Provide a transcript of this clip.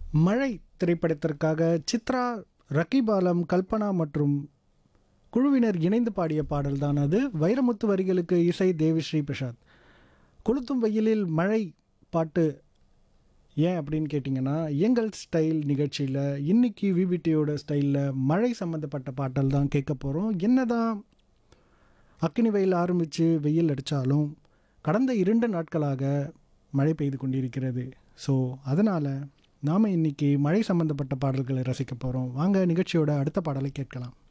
மழை திரைப்படத்திற்காக சித்ரா ரக்கிபாலம் கல்பனா மற்றும் குழுவினர் இணைந்து பாடிய பாடல் தான் அது வைரமுத்து வரிகளுக்கு இசை தேவிஸ்ரீ பிரசாத் கொளுத்தும் வெயிலில் மழை பாட்டு ஏன் அப்படின்னு கேட்டிங்கன்னா எங்கள் ஸ்டைல் நிகழ்ச்சியில் இன்னைக்கு விபிடியோட ஸ்டைலில் மழை சம்மந்தப்பட்ட பாட்டல் தான் கேட்க போகிறோம் என்னதான் அக்கினி வெயில் ஆரம்பித்து வெயில் அடித்தாலும் கடந்த இரண்டு நாட்களாக மழை பெய்து கொண்டிருக்கிறது ஸோ அதனால் நாம் இன்னைக்கு மழை சம்மந்தப்பட்ட பாடல்களை ரசிக்க போகிறோம் வாங்க நிகழ்ச்சியோட அடுத்த பாடலை கேட்கலாம்